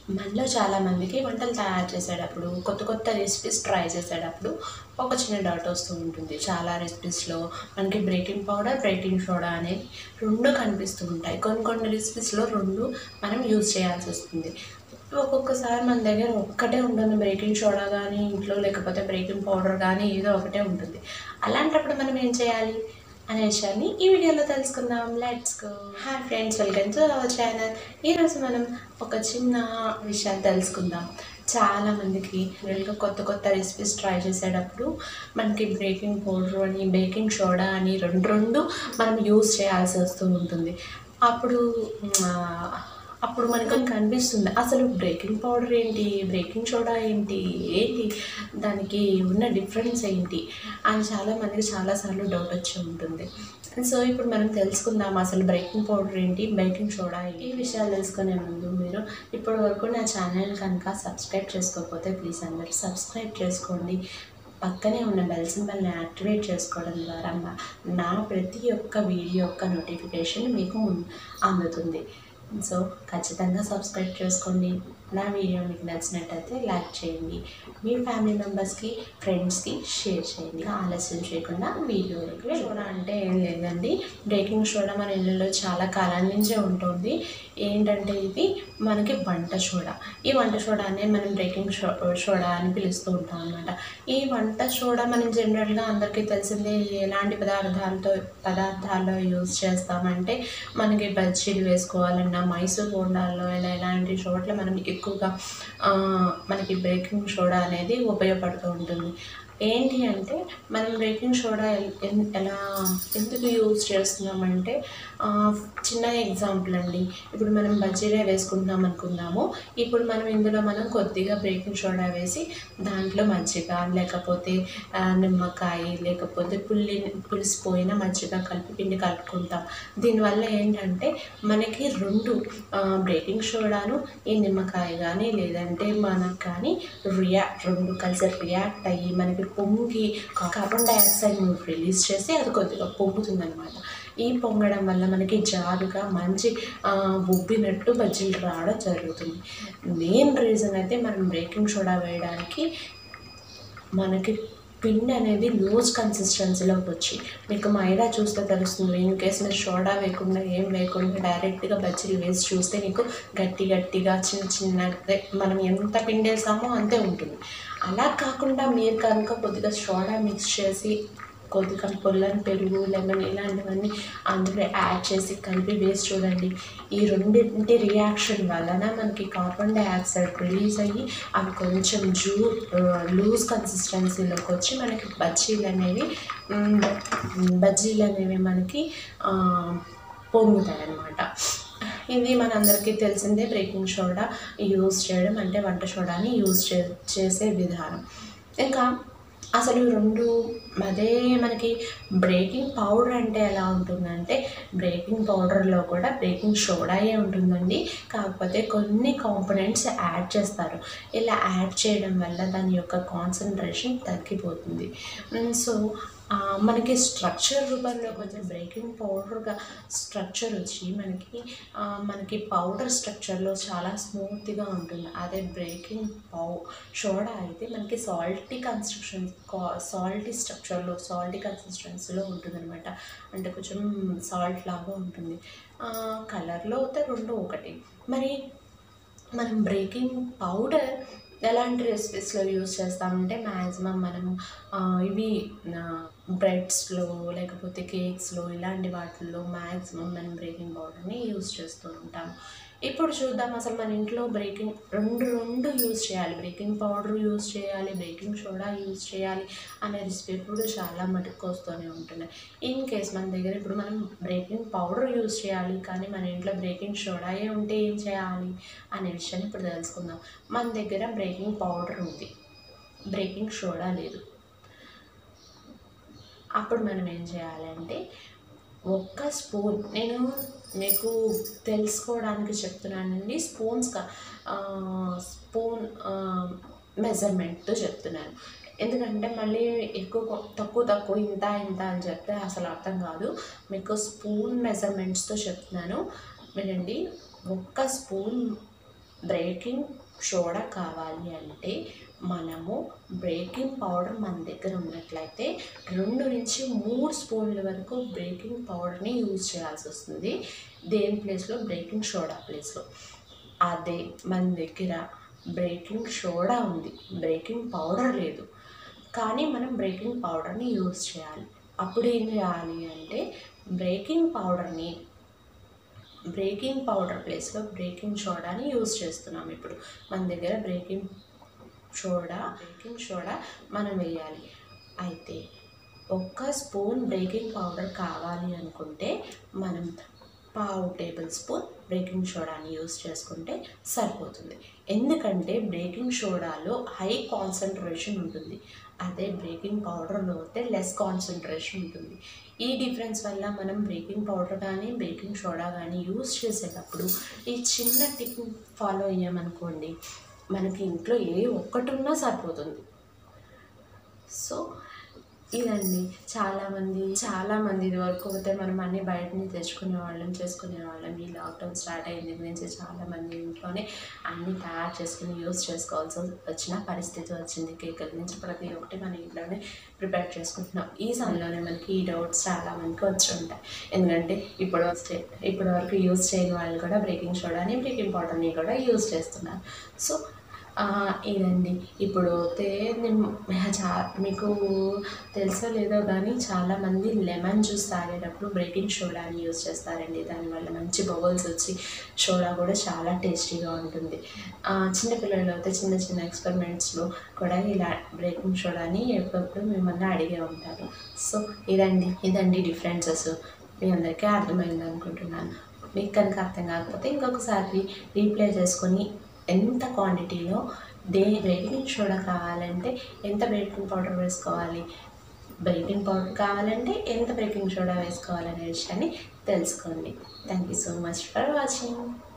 మనలో చాలామందికి వంటలు తయారు చేసేటప్పుడు కొత్త కొత్త రెసిపీస్ ట్రై చేసేటప్పుడు ఒక చిన్న డౌట్ వస్తూ ఉంటుంది చాలా రెసిపీస్లో మనకి బ్రేకింగ్ పౌడర్ బ్రేకింగ్ సోడా అనేది రెండు కనిపిస్తూ ఉంటాయి కొన్ని కొన్ని రెసిపీస్లో రెండు మనం యూజ్ చేయాల్సి వస్తుంది ఒక్కొక్కసారి మన దగ్గర ఒక్కటే ఉంటుంది బ్రేకింగ్ సోడా కానీ ఇంట్లో లేకపోతే బ్రేకింగ్ పౌడర్ కానీ ఏదో ఒకటే ఉంటుంది అలాంటప్పుడు మనం ఏం చేయాలి అనే విషయాన్ని ఈ వీడియోలో తెలుసుకుందాం let's go hi friends welcome to our channel ఈరోజు మనం ఒక చిన్న విషయాన్ని తెలుసుకుందాం చాలా మందికి రియల్గా కొత్త కొత్త రెసిపీస్ ట్రై చేసేటప్పుడు మనకి బ్రేకింగ్ పౌడర్ అని బేకింగ్ సోడా అని రెండు రెండు మనం యూస్ చేయాల్సి వస్తూ ఉంటుంది అప్పుడు ఆ, అప్పుడు మనకు కనిపిస్తుంది అసలు బ్రేకింగ్ పౌడర్ ఏంటి బ్రేకింగ్ సోడా ఏంటి ఏంటి దానికి ఉన్న డిఫరెన్స్ ఏంటి అని చాలా మందికి చాలాసార్లు డౌట్ వచ్చి ఉంటుంది సో ఇప్పుడు మనం తెలుసుకుందాం అసలు బ్రేకింగ్ పౌడర్ ఏంటి బేకింగ్ సోడా ఏంటి ఈ విషయాలు తెలుసుకునే ముందు మీరు ఇప్పటి వరకు నా ఛానల్ కనుక సబ్స్క్రైబ్ చేసుకోకపోతే ప్లీజ్ అందరూ సబ్స్క్రైబ్ చేసుకోండి పక్కనే ఉన్న బెల్ సింబల్ని యాక్టివేట్ చేసుకోవడం ద్వారా మా- నా ప్రతి ఒక్క వీడియో యొక్క నోటిఫికేషన్ మీకు ముం- అందుతుంది సో ఖచ్చితంగా సబ్స్క్రైబ్ చేసుకోండి నా వీడియో మీకు నచ్చినట్టయితే లైక్ చేయండి మీ ఫ్యామిలీ మెంబర్స్కి ఫ్రెండ్స్కి షేర్ చేయండి ఇంకా ఆలస్యం చేయకుండా వీడియోలోకి సోడా అంటే ఏం లేదండి బేకింగ్ సోడా మన ఇళ్ళలో చాలా కాలం నుంచే ఉంటుంది ఏంటంటే ఇది మనకి వంట సోడా ఈ వంట సోడానే మనం బేకింగ్ సో సోడా అని పిలుస్తూ ఉంటాం అనమాట ఈ వంట సోడా మనం జనరల్గా అందరికీ తెలిసిందే ఎలాంటి పదార్థాలతో పదార్థాల్లో యూజ్ చేస్తామంటే మనకి బజ్జీలు వేసుకోవాలన్నా మైసూర్ బోండాల్లో ఇలా ఇలాంటి చోట్ల మనం ఎక్కువగా ఆ, మనకి బేకింగ్ సోడా అనేది ఉపయోగపడుతూ ఉంటుంది ఏంటి అంటే మనం బేకింగ్ సోడా ఎల్- ఎన్- ఎలా ఎందుకు యూజ్ చేస్తున్నామంటే ఆ, చిన్న ఎగ్జాంపుల్ అండి ఇప్పుడు మనం బజ్జీలే వేసుకుంటున్నాం అనుకుందాము ఇప్పుడు మనం ఇందులో మనం కొద్దిగా బేకింగ్ సోడా వేసి దాంట్లో మజ్జిగ లేకపోతే ఆ, నిమ్మకాయ లేకపోతే పుల్లి పులిసిపోయిన మజ్జిగ కలిపి పిండి కలుపుకుంటాం దీనివల్ల ఏంటంటే మనకి రెండు బేకింగ్ సోడాను ఈ నిమ్మకాయ కానీ లేదంటే మనకు కానీ రియాక్ట్ రెండు కలిసి రియాక్ట్ అయ్యి మనకి పొంగి కార్బన్ డైఆక్సైడ్ రిలీజ్ చేసి అది కొద్దిగా పొంగుతుంది అనమాట ఈ పొంగడం వల్ల మనకి జారుగా మంచి ఆ, ఉబ్బినట్టు బజ్జీలు రావడం జరుగుతుంది మెయిన్ రీజన్ అయితే మనం బేకింగ్ సోడా వేయడానికి మనకి పిండి అనేది లూజ్ కన్సిస్టెన్సీలోకి వచ్చి మీకు మైదా చూస్తే తెలుస్తుంది ఇన్ కేస్ మీరు సోడా వేయకుండా ఏం వేయకుండా డైరెక్ట్గా బజ్జీలు వేసి చూస్తే మీకు గట్టి గట్టిగా చిన్న చిన్న అదే మనం ఎంత పిండి వేసామో అంతే ఉంటుంది అలా కాకుండా మీరు కనుక కొద్దిగా సోడా మిక్స్ చేసి కొద్దిగా పొల్లని పెరుగు లెమన్ ఇలాంటివన్నీ అందులో యాడ్ చేసి కలిపి వేసి చూడండి ఈ రెండింటి రియాక్షన్ వలన మనకి కార్బన్ డైఆక్సైడ్ రిలీజ్ అయ్యి అవి కొంచెం జూ లూజ్ కన్సిస్టెన్సీలోకి వచ్చి మనకి బజ్జీలు అనేవి మ్, బజ్జీలు అనేవి మనకి ఆ, పొంగుతాయి అన్నమాట ఇది మనందరికీ తెలిసిందే బ్రేకింగ్ సోడా యూజ్ చేయడం అంటే వంట సోడాని యూజ్ చే చేసే విధానం ఇంకా అసలు రెండు అదే మనకి బ్రేకింగ్ పౌడర్ అంటే ఎలా ఉంటుందంటే బ్రేకింగ్ పౌడర్లో కూడా బ్రేకింగ్ సోడాయే ఉంటుందండి కాకపోతే కొన్ని కాంపోనెంట్స్ యాడ్ చేస్తారు ఇలా యాడ్ చేయడం వల్ల దాని యొక్క కాన్సన్ట్రేషన్ తగ్గిపోతుంది సో మనకి స్ట్రక్చర్ రూపంలో కొంచెం బ్రేకింగ్ పౌడర్గా స్ట్రక్చర్ వచ్చి మనకి ఆ, మనకి పౌడర్ స్ట్రక్చర్లో చాలా స్మూత్గా ఉంటుంది అదే బ్రేకింగ్ పౌ సోడా అయితే మనకి సాల్టీ కన్స్ట్రక్షన్ సాల్టీ స్ట్రక్చర్లో సాల్టీ కన్సిస్టెన్సీలో ఉంటుందన్నమాట అంటే కొంచెం సాల్ట్ లాగా ఉంటుంది కలర్లో అయితే రెండు ఒకటి మరి మనం బ్రేకింగ్ పౌడర్ ఎలాంటి రెసిపీస్లో యూజ్ చేస్తామంటే మ్యాక్సిమం మనం ఆ, ఇవి బ్రెడ్స్లో లేకపోతే కేక్స్లో ఇలాంటి వాటిల్లో మ్యాక్సిమం మనం బ్రేకింగ్ పౌడర్ని యూజ్ చేస్తూ ఉంటాం ఇప్పుడు చూద్దాం అసలు మన ఇంట్లో బ్రేకింగ్ రెండు రెండు యూజ్ చేయాలి బ్రేకింగ్ పౌడర్ యూజ్ చేయాలి బేకింగ్ సోడా యూజ్ చేయాలి అనే రెసిపీ ఇప్పుడు చాలా మటుకు వస్తూనే ఉంటున్నాయి ఇన్ కేస్ మన దగ్గర ఇప్పుడు మనం బ్రేకింగ్ పౌడర్ యూజ్ చేయాలి కానీ మన ఇంట్లో బ్రేకింగ్ సోడాయే ఉంటే ఏం చేయాలి అనే విషయాన్ని ఇప్పుడు తెలుసుకుందాం మన దగ్గర బ్రేకింగ్ పౌడర్ ఉంది బ్రేకింగ్ సోడా లేదు అప్పుడు మనం ఏం చేయాలంటే ఒక్క స్పూన్ నేను మీకు తెలుసుకోవడానికి చెప్తున్నానండి స్పూన్స్ స్పూన్ మెజర్మెంట్తో చెప్తున్నాను ఎందుకంటే మళ్ళీ ఎక్కువ కొ- తక్కువ తక్కువ ఇంత ఇంత అని చెప్తే అసలు అర్థం కాదు మీకు స్పూన్ మెజర్మెంట్స్తో చెప్తున్నాను వినండి ఒక్క స్పూన్ బ్రేకింగ్ సోడా కావాలి అంటే మనము బేకింగ్ పౌడర్ మన దగ్గర ఉన్నట్లయితే రెండు నుంచి మూడు స్పూన్ల వరకు బేకింగ్ పౌడర్ని యూజ్ చేయాల్సి వస్తుంది దేని ప్లేస్లో బేకింగ్ సోడా ప్లేస్లో అదే మన దగ్గర బేకింగ్ సోడా ఉంది బేకింగ్ పౌడర్ లేదు కానీ మనం బేకింగ్ పౌడర్ని యూజ్ చేయాలి అప్పుడు ఏం చేయాలి అంటే బేకింగ్ పౌడర్ని బ్రేకింగ్ పౌడర్ ప్లేస్లో బ్రేకింగ్ సోడాని యూజ్ చేస్తున్నాం ఇప్పుడు మన దగ్గర బ్రేకింగ్ సోడా బేకింగ్ సోడా మనం వేయాలి అయితే ఒక్క స్పూన్ బేకింగ్ పౌడర్ కావాలి అనుకుంటే మనం పావు టేబుల్ స్పూన్ బేకింగ్ సోడాని యూస్ చేసుకుంటే సరిపోతుంది ఎందుకంటే బేకింగ్ సోడాలో హై కాన్సన్ట్రేషన్ ఉంటుంది అదే బేకింగ్ పౌడర్లో అయితే లెస్ కాన్సన్ట్రేషన్ ఉంటుంది ఈ డిఫరెన్స్ వల్ల మనం బేకింగ్ పౌడర్ కానీ బేకింగ్ సోడా కానీ యూస్ చేసేటప్పుడు ఈ చిన్న టిప్ ఫాలో అయ్యామనుకోండి మనకి ఇంట్లో ఏ ఒక్కటి ఉన్నా సరిపోతుంది సో ఇదండి చాలామంది చాలామంది ఇది వరకు అయితే మనం అన్ని బయట నుంచి తెచ్చుకునే వాళ్ళం చేసుకునే వాళ్ళం ఈ లాక్డౌన్ స్టార్ట్ అయిన దగ్గర నుంచి చాలామంది ఇంట్లోనే అన్ని తయారు చేసుకుని యూస్ చేసుకోవాల్సి వచ్చిన పరిస్థితి వచ్చింది కేకుల నుంచి ప్రతి ఒక్కటి మన ఇంట్లోనే ప్రిపేర్ చేసుకుంటున్నాం ఈ సమయంలోనే మనకి ఈ డౌట్స్ చాలా మందికి వచ్చి ఉంటాయి ఎందుకంటే ఇప్పుడు వస్తే ఇప్పటి వరకు యూస్ చేయని వాళ్ళు కూడా బ్రేకింగ్ సోడాని బ్రేకింగ్ పౌడర్ని కూడా యూస్ చేస్తున్నారు సో ఆ, ఇదండి ఇప్పుడు అయితే నేను చా మీకు తెలుసో లేదో కానీ చాలామంది లెమన్ జ్యూస్ తాగేటప్పుడు బ్రేకింగ్ సోడాని యూస్ చేస్తారండి దానివల్ల మంచి బబుల్స్ వచ్చి సోడా కూడా చాలా టేస్టీగా ఉంటుంది ఆ, చిన్నపిల్లలు అయితే చిన్న చిన్న ఎక్స్పెరిమెంట్స్లో కూడా ఇలా బ్రేకింగ్ సోడాని ఎప్పుడప్పుడు మిమ్మల్ని అడిగే ఉంటారు సో ఇదండి ఇదండి డిఫరెన్సెస్ మీ అందరికీ అర్థమైంది అనుకుంటున్నాను మీకు కనుక అర్థం కాకపోతే ఇంకొకసారి రీప్లే చేసుకొని ఎంత క్వాంటిటీలో దే బేకింగ్ సోడా కావాలంటే ఎంత బేకింగ్ పౌడర్ వేసుకోవాలి బేకింగ్ పౌడర్ కావాలంటే ఎంత బేకింగ్ సోడా వేసుకోవాలనే విషయాన్ని తెలుసుకోండి thank you so much for watching